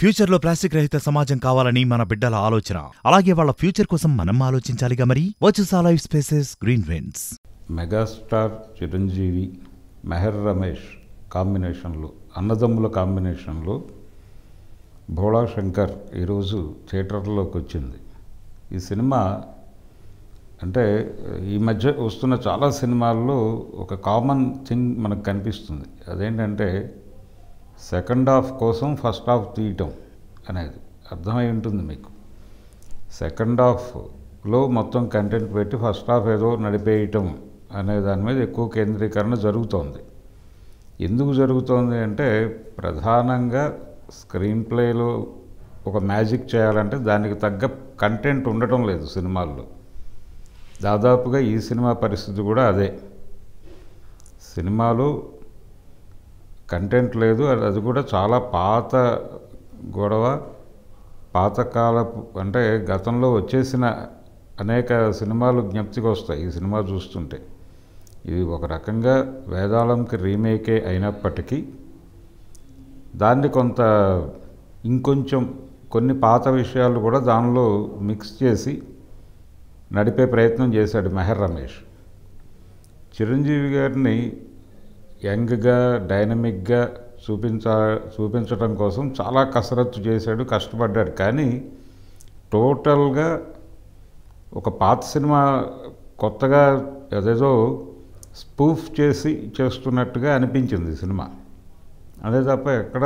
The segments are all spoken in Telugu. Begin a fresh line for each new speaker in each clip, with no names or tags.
ఫ్యూచర్లో ప్లాస్టిక్ రహిత సమాజం కావాలని మన బిడ్డల ఆలోచన అలాగే వాళ్ళ ఫ్యూచర్ కోసం మనం ఆలోచించాలిగా మరి వచ్చేసా Life Spaces Green Winds
megastar Chiranjeevi Meher Ramesh కాంబినేషన్లో అన్నదమ్ముల కాంబినేషన్లో భోళా శంకర్ ఈరోజు థియేటర్లోకి వచ్చింది ఈ సినిమా అంటే ఈ మధ్య వస్తున్న చాలా సినిమాల్లో ఒక కామన్ థింగ్ మనకు కనిపిస్తుంది అదేంటంటే సెకండ్ హాఫ్ కోసం ఫస్ట్ హాఫ్ తీయటం అనేది అర్థమై ఉంటుంది మీకు సెకండ్ హాఫ్లో మొత్తం కంటెంట్ పెట్టి ఫస్ట్ హాఫ్ ఏదో నడిపేయటం అనే దాని మీద ఎక్కువ కేంద్రీకరణ జరుగుతోంది ఎందుకు జరుగుతోంది అంటే ప్రధానంగా స్క్రీన్ ప్లేలో ఒక మ్యాజిక్ చేయాలంటే దానికి తగ్గ కంటెంట్ ఉండటం లేదు సినిమాల్లో దాదాపుగా ఈ సినిమా పరిస్థితి కూడా అదే సినిమాలో కంటెంట్ లేదు అది అది కూడా చాలా పాత గొడవ పాతకాలపు అంటే గతంలో వచ్చేసిన అనేక సినిమాలు జ్ఞప్తికి వస్తాయి ఈ సినిమా చూస్తుంటే ఇది ఒక రకంగా వేదాళంకి రీమేకే అయినప్పటికీ దాన్ని కొంత ఇంకొంచెం కొన్ని పాత విషయాలు కూడా దానిలో మిక్స్ చేసి నడిపే ప్రయత్నం చేశాడు మెహర్ రమేష్ చిరంజీవి గారిని యంగ్గా డైనమిక్గా చూపించ చూపించడం కోసం చాలా కసరత్తు చేశాడు కష్టపడ్డాడు కానీ టోటల్గా ఒక పాత సినిమా కొత్తగా అదేదో స్పూఫ్ చేసి చేస్తున్నట్టుగా అనిపించింది సినిమా అదే తప్ప ఎక్కడ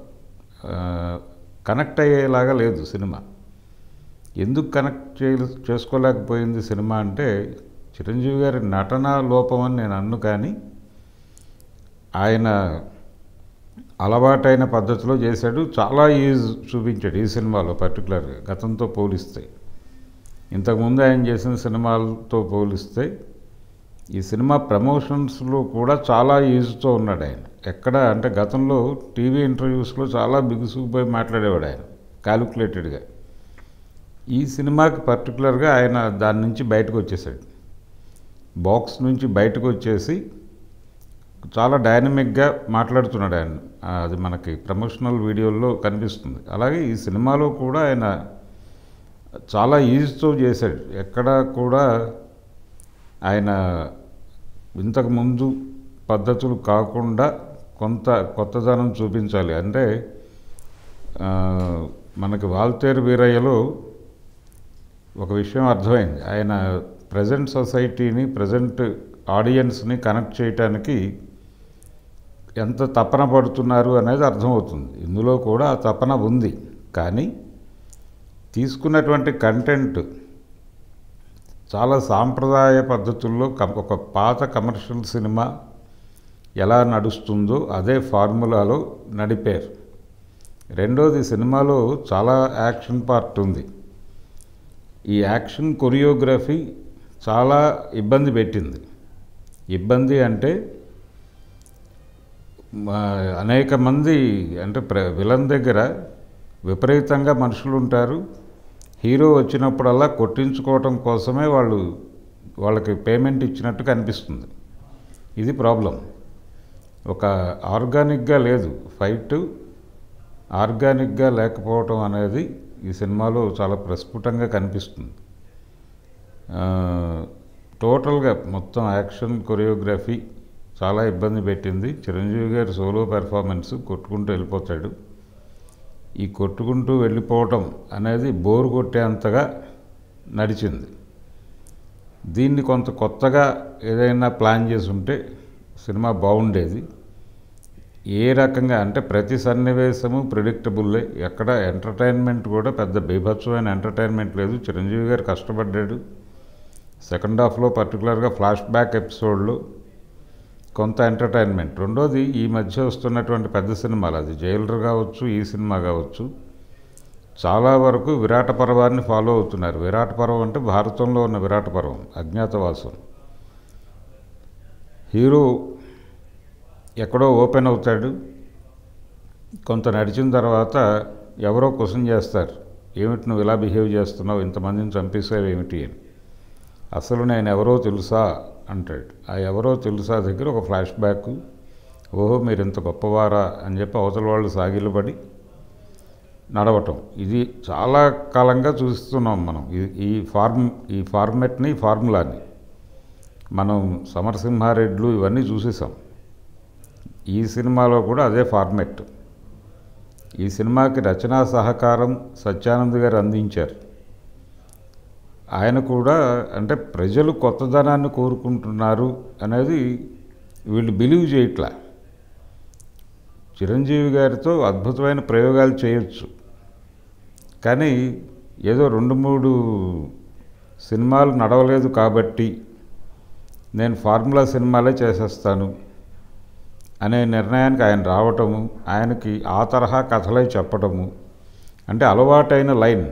కనెక్ట్ అయ్యేలాగా లేదు సినిమా ఎందుకు కనెక్ట్ చే చేసుకోలేకపోయింది సినిమా అంటే చిరంజీవి గారి నటన లోపం అని నేను అన్ను కానీ ఆయన అలవాటైన పద్ధతిలో చేశాడు చాలా ఈజ్ చూపించాడు ఈ సినిమాలో పర్టికులర్గా గతంతో పోలిస్తే ఇంతకుముందు ఆయన చేసిన సినిమాలతో పోలిస్తే ఈ సినిమా ప్రమోషన్స్లో కూడా చాలా ఈజుతో ఉన్నాడు ఆయన ఎక్కడ అంటే గతంలో టీవీ ఇంటర్వ్యూస్లో చాలా బిగుసుకుపోయి మాట్లాడేవాడు ఆయన క్యాలిక్యులేటెడ్గా ఈ సినిమాకి పర్టికులర్గా ఆయన దాని నుంచి బయటకు వచ్చేసాడు బాక్స్ నుంచి బయటకు వచ్చేసి చాలా డైనమిక్గా మాట్లాడుతున్నాడు ఆయన అది మనకి ప్రమోషనల్ వీడియోల్లో కనిపిస్తుంది అలాగే ఈ సినిమాలో కూడా ఆయన చాలా ఈజీతో చేశాడు ఎక్కడ కూడా ఆయన ఇంతకు ముందు పద్ధతులు కాకుండా కొంత కొత్తదనం చూపించాలి అంటే మనకి వాల్తేరు వీరయ్యలో ఒక విషయం అర్థమైంది ఆయన ప్రజెంట్ సొసైటీని ప్రజెంట్ ఆడియన్స్ని కనెక్ట్ చేయటానికి ఎంత తపన పడుతున్నారు అనేది అర్థమవుతుంది ఇందులో కూడా ఆ తపన ఉంది కానీ తీసుకున్నటువంటి కంటెంట్ చాలా సాంప్రదాయ పద్ధతుల్లో ఒక పాత కమర్షియల్ సినిమా ఎలా నడుస్తుందో అదే ఫార్ములాలో నడిపారు రెండోది సినిమాలో చాలా యాక్షన్ పార్ట్ ఉంది ఈ యాక్షన్ కొరియోగ్రఫీ చాలా ఇబ్బంది పెట్టింది ఇబ్బంది అంటే అనేక మంది అంటే ప్ర విలన్ దగ్గర విపరీతంగా మనుషులు ఉంటారు హీరో వచ్చినప్పుడల్లా కొట్టించుకోవటం కోసమే వాళ్ళు వాళ్ళకి పేమెంట్ ఇచ్చినట్టు కనిపిస్తుంది ఇది ప్రాబ్లం ఒక ఆర్గానిక్గా లేదు ఫైట్ ఆర్గానిక్గా లేకపోవటం అనేది ఈ సినిమాలో చాలా ప్రస్ఫుటంగా కనిపిస్తుంది టోటల్గా మొత్తం యాక్షన్ కొరియోగ్రఫీ చాలా ఇబ్బంది పెట్టింది చిరంజీవి గారి సోలో పెర్ఫార్మెన్స్ కొట్టుకుంటూ వెళ్ళిపోతాడు ఈ కొట్టుకుంటూ వెళ్ళిపోవటం అనేది బోరు కొట్టేంతగా నడిచింది దీన్ని కొంత కొత్తగా ఏదైనా ప్లాన్ చేసి ఉంటే సినిమా బాగుండేది ఏ రకంగా అంటే ప్రతి సన్నివేశము ప్రిడిక్టబుల్లే ఎక్కడ ఎంటర్టైన్మెంట్ కూడా పెద్ద బీభత్సమైన ఎంటర్టైన్మెంట్ లేదు చిరంజీవి గారు కష్టపడ్డాడు సెకండ్ హాఫ్లో పర్టికులర్గా ఫ్లాష్ బ్యాక్ ఎపిసోడ్లో కొంత ఎంటర్టైన్మెంట్ రెండోది ఈ మధ్య వస్తున్నటువంటి పెద్ద సినిమాలు అది జైలర్ కావచ్చు ఈ సినిమా కావచ్చు చాలా వరకు విరాట పర్వాన్ని ఫాలో అవుతున్నారు విరాట పర్వం అంటే భారతంలో ఉన్న విరాట పర్వం అజ్ఞాతవాసం హీరో ఎక్కడో ఓపెన్ అవుతాడు కొంత నడిచిన తర్వాత ఎవరో క్వశ్చన్ చేస్తారు ఏమిటి నువ్వు ఇలా బిహేవ్ చేస్తున్నావు ఇంతమందిని చంపేసావు ఏమిటి అని అసలు నేను ఎవరో తెలుసా అంటాడు ఆ ఎవరో తెలుసా దగ్గర ఒక ఫ్లాష్ బ్యాక్ ఓహో మీరు ఇంత గొప్పవారా అని చెప్పి అవతల వాళ్ళు సాగిలబడి నడవటం ఇది చాలా కాలంగా చూస్తున్నాం మనం ఈ- ఈ ఫార్మ్ ఈ ఫార్మెట్ని ఫార్ములాని మనం సమరసింహారెడ్లు ఇవన్నీ చూసేసాం ఈ సినిమాలో కూడా అదే ఫార్మెట్ ఈ సినిమాకి రచనా సహకారం సత్యానంద్ గారు అందించారు ఆయన కూడా అంటే ప్రజలు కొత్తదనాన్ని కోరుకుంటున్నారు అనేది వీళ్ళు బిలీవ్ చేయట్లా చిరంజీవి గారితో అద్భుతమైన ప్రయోగాలు చేయొచ్చు కానీ ఏదో రెండు మూడు సినిమాలు నడవలేదు కాబట్టి నేను ఫార్ములా సినిమాలే చేసేస్తాను అనే నిర్ణయానికి ఆయన రావటము ఆయనకి ఆ తరహా కథలే చెప్పటము అంటే అలవాటైన లైన్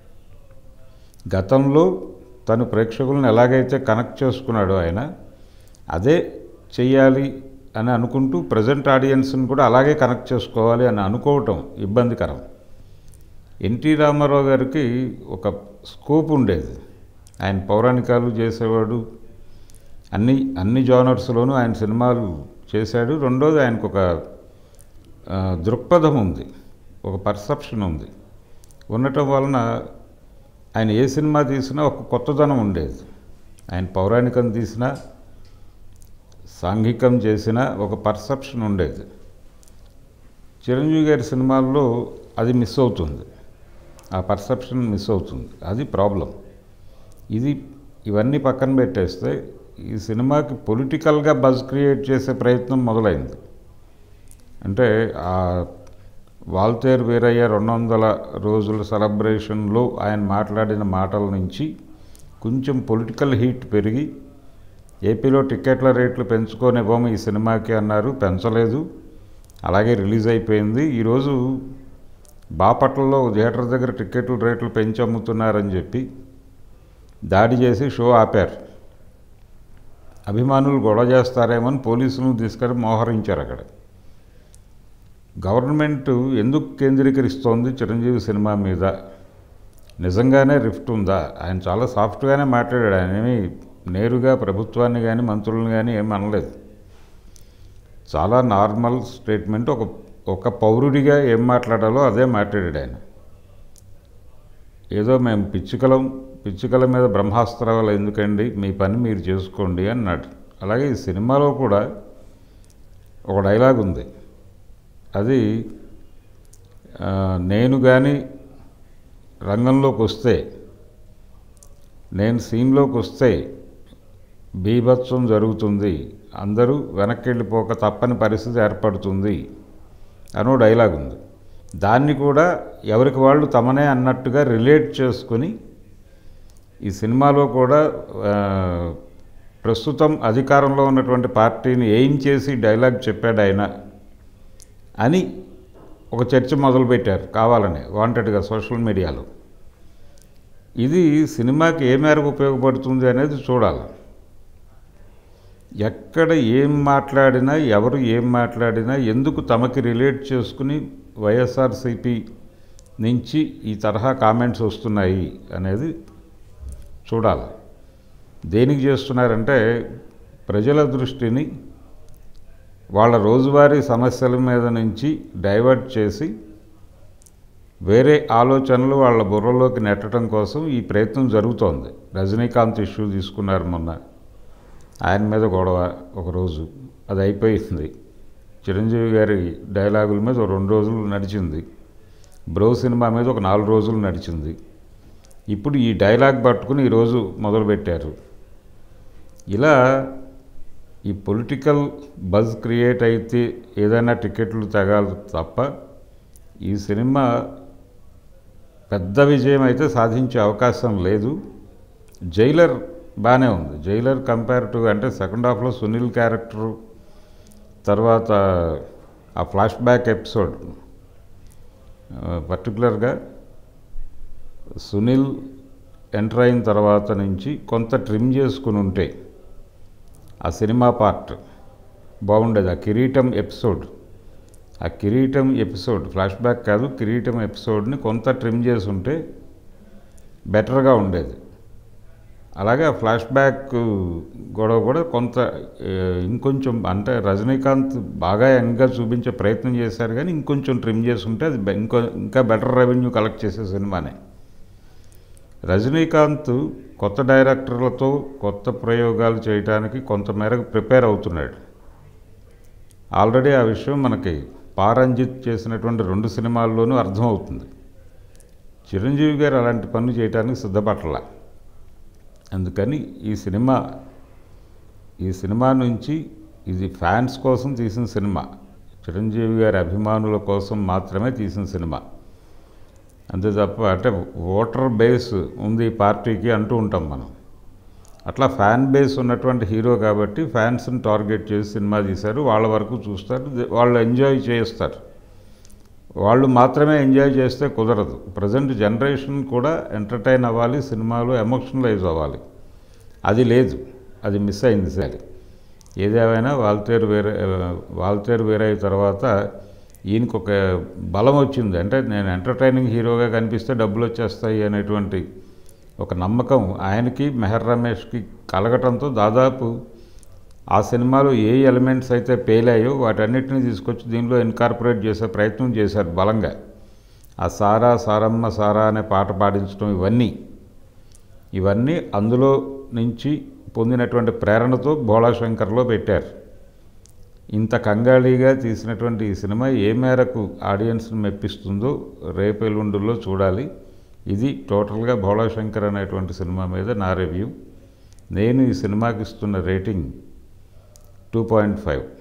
గతంలో తను ప్రేక్షకులను ఎలాగైతే కనెక్ట్ చేసుకున్నాడో ఆయన అదే చెయ్యాలి అని అనుకుంటూ ప్రజెంట్ ఆడియన్స్ని కూడా అలాగే కనెక్ట్ చేసుకోవాలి అని అనుకోవటం ఇబ్బందికరం ఎన్టీ రామారావు గారికి ఒక స్కోప్ ఉండేది ఆయన పౌరాణికాలు చేసేవాడు అన్ని అన్ని జానర్స్లోనూ ఆయన సినిమాలు చేశాడు రెండోది ఆయనకు ఒక ఆ, దృక్పథం ఉంది ఒక పర్సెప్షన్ ఉంది ఉండటం వలన ఆయన ఏ సినిమా తీసినా ఒక కొత్తదనం ఉండేది ఆయన పౌరాణికం తీసినా సాంఘికం చేసినా ఒక పర్సెప్షన్ ఉండేది చిరంజీవి గారి సినిమాల్లో అది మిస్ అవుతుంది ఆ పర్సెప్షన్ మిస్ అవుతుంది అది ప్రాబ్లం ఇది ఇవన్నీ పక్కన పెట్టేస్తే ఈ సినిమాకి పొలిటికల్గా బజ్ క్రియేట్ చేసే ప్రయత్నం మొదలైంది అంటే ఆ వాల్తేరు వీరయ్య రెండు వందల రోజుల సెలబ్రేషన్లో ఆయన మాట్లాడిన మాటల నుంచి కొంచెం పొలిటికల్ హీట్ పెరిగి ఏపీలో టికెట్ల రేట్లు పెంచుకోనివ్వము ఈ సినిమాకి అన్నారు పెంచలేదు అలాగే రిలీజ్ అయిపోయింది ఈరోజు బాపట్లలో థియేటర్ దగ్గర టికెట్ల రేట్లు పెంచి అమ్ముతున్నారని చెప్పి దాడి చేసి షో ఆపారు అభిమానులు గొడవ చేస్తారేమని పోలీసులను తీసుకొని మోహరించారు అక్కడ గవర్నమెంట్ ఎందుకు కేంద్రీకరిస్తోంది చిరంజీవి సినిమా మీద నిజంగానే రిఫ్ట్ ఉందా ఆయన చాలా సాఫ్ట్గానే మాట్లాడాడు ఆయన ఏమీ నేరుగా ప్రభుత్వాన్ని కానీ మంత్రులను కానీ ఏమి అనలేదు చాలా నార్మల్ స్టేట్మెంట్ ఒక ఒక పౌరుడిగా ఏం మాట్లాడాలో అదే మాట్లాడాడు ఆయన ఏదో మేము పిచ్చుకలం పిచ్చుకల మీద బ్రహ్మాస్త్రాలు ఎందుకండి మీ పని మీరు చేసుకోండి అన్నాడు అలాగే ఈ సినిమాలో కూడా ఒక డైలాగ్ ఉంది అది ఆ, నేను కానీ రంగంలోకి వస్తే నేను సీన్లోకి వస్తే బీభత్సం జరుగుతుంది అందరూ వెనక్కి వెళ్ళిపోక తప్పని పరిస్థితి ఏర్పడుతుంది అనో డైలాగ్ ఉంది దాన్ని కూడా ఎవరికి వాళ్ళు తమనే అన్నట్టుగా రిలేట్ చేసుకొని ఈ సినిమాలో కూడా ఆ, ప్రస్తుతం అధికారంలో ఉన్నటువంటి పార్టీని ఏం చేసి డైలాగ్ చెప్పాడు ఆయన అని ఒక చర్చ మొదలుపెట్టారు కావాలని వాంటెడ్గా సోషల్ మీడియాలో ఇది సినిమాకి ఏ మేరకు ఉపయోగపడుతుంది అనేది చూడాలి ఎక్కడ ఏం మాట్లాడినా ఎవరు ఏం మాట్లాడినా ఎందుకు తమకి రిలేట్ చేసుకుని వైఎస్ఆర్సిపి నుంచి ఈ తరహా కామెంట్స్ వస్తున్నాయి అనేది చూడాలి దేనికి చేస్తున్నారంటే ప్రజల దృష్టిని వాళ్ళ రోజువారీ సమస్యల మీద నుంచి డైవర్ట్ చేసి వేరే ఆలోచనలు వాళ్ళ బుర్రలోకి నెట్టడం కోసం ఈ ప్రయత్నం జరుగుతోంది రజనీకాంత్ ఇష్యూ తీసుకున్నారు మొన్న ఆయన మీద గొడవ ఒకరోజు అది అయిపోయింది చిరంజీవి గారి డైలాగుల మీద ఒక రెండు రోజులు నడిచింది బ్రో సినిమా మీద ఒక నాలుగు రోజులు నడిచింది ఇప్పుడు ఈ డైలాగ్ పట్టుకుని ఈరోజు మొదలుపెట్టారు ఇలా ఈ పొలిటికల్ బజ్ క్రియేట్ అయితే ఏదైనా టికెట్లు తగాలి తప్ప ఈ సినిమా పెద్ద విజయం అయితే సాధించే అవకాశం లేదు జైలర్ బాగానే ఉంది జైలర్ కంపేర్ టు అంటే సెకండ్ హాఫ్లో సునీల్ క్యారెక్టరు తర్వాత ఆ ఫ్లాష్ బ్యాక్ ఎపిసోడ్ పర్టికులర్గా సునీల్ ఎంటర్ అయిన తర్వాత నుంచి కొంత ట్రిమ్ చేసుకుని ఉంటే ఆ సినిమా పార్ట్ బాగుండేది ఆ కిరీటం ఎపిసోడ్ ఆ కిరీటం ఎపిసోడ్ ఫ్లాష్ బ్యాక్ కాదు కిరీటం ఎపిసోడ్ని కొంత ట్రిమ్ చేసి ఉంటే బెటర్గా ఉండేది అలాగే ఆ ఫ్లాష్ బ్యాక్ గొడవ కూడా కొంత ఏ, ఇంకొంచెం అంటే రజనీకాంత్ బాగా యంగ్గా చూపించే ప్రయత్నం చేశారు కానీ ఇంకొంచెం ట్రిమ్ చేసుంటే అది బె- ఇంకో ఇంకా బెటర్ రెవెన్యూ కలెక్ట్ చేసే సినిమానే రజనీకాంత్ కొత్త డైరెక్టర్లతో కొత్త ప్రయోగాలు చేయడానికి కొంతమేరకు ప్రిపేర్ అవుతున్నాడు ఆల్రెడీ ఆ విషయం మనకి పారంజిత్ చేసినటువంటి రెండు సినిమాల్లోనూ అర్థమవుతుంది చిరంజీవి గారు అలాంటి పనులు చేయడానికి సిద్ధపడల అందుకని ఈ సినిమా ఈ సినిమా నుంచి ఇది ఫ్యాన్స్ కోసం తీసిన సినిమా చిరంజీవి గారి అభిమానుల కోసం మాత్రమే తీసిన సినిమా అంతే తప్ప అంటే ఓటర్ బేస్ ఉంది ఈ పార్టీకి అంటూ ఉంటాం మనం అట్లా ఫ్యాన్ బేస్ ఉన్నటువంటి హీరో కాబట్టి ఫ్యాన్స్ని టార్గెట్ చేసి సినిమా తీశారు వాళ్ళ వరకు చూస్తారు ది- వాళ్ళు ఎంజాయ్ చేస్తారు వాళ్ళు మాత్రమే ఎంజాయ్ చేస్తే కుదరదు ప్రజెంట్ జనరేషన్ కూడా ఎంటర్టైన్ అవ్వాలి సినిమాలో ఎమోషనలైజ్ అవ్వాలి అది లేదు అది మిస్ అయింది సరే ఏదేమైనా వాల్తేరు వేరే వాల్తేరు వేరే అయిన తర్వాత ఈయనకు ఒక బలం వచ్చింది అంటే నేను ఎంటర్టైనింగ్ హీరోగా కనిపిస్తే డబ్బులు వచ్చేస్తాయి అనేటువంటి ఒక నమ్మకం ఆయనకి మెహర్ రమేష్కి కలగటంతో దాదాపు ఆ సినిమాలో ఏ ఎలిమెంట్స్ అయితే పేలాయో వాటన్నిటిని తీసుకొచ్చి దీనిలో ఇన్కార్పొరేట్ చేసే ప్రయత్నం చేశారు బలంగా ఆ సారా సారమ్మ సారా అనే పాట పాడించడం ఇవన్నీ ఇవన్నీ అందులో నుంచి పొందినటువంటి ప్రేరణతో భోళాశంకర్లో పెట్టారు ఇంత కంగాళీగా తీసినటువంటి ఈ సినిమా ఏ మేరకు ఆడియన్స్ని మెప్పిస్తుందో రేపు ఎల్లుండులో చూడాలి ఇది టోటల్గా భోళాశంకర్ అనేటువంటి సినిమా మీద నా రివ్యూ నేను ఈ సినిమాకి ఇస్తున్న రేటింగ్ టూ పాయింట్ ఫైవ్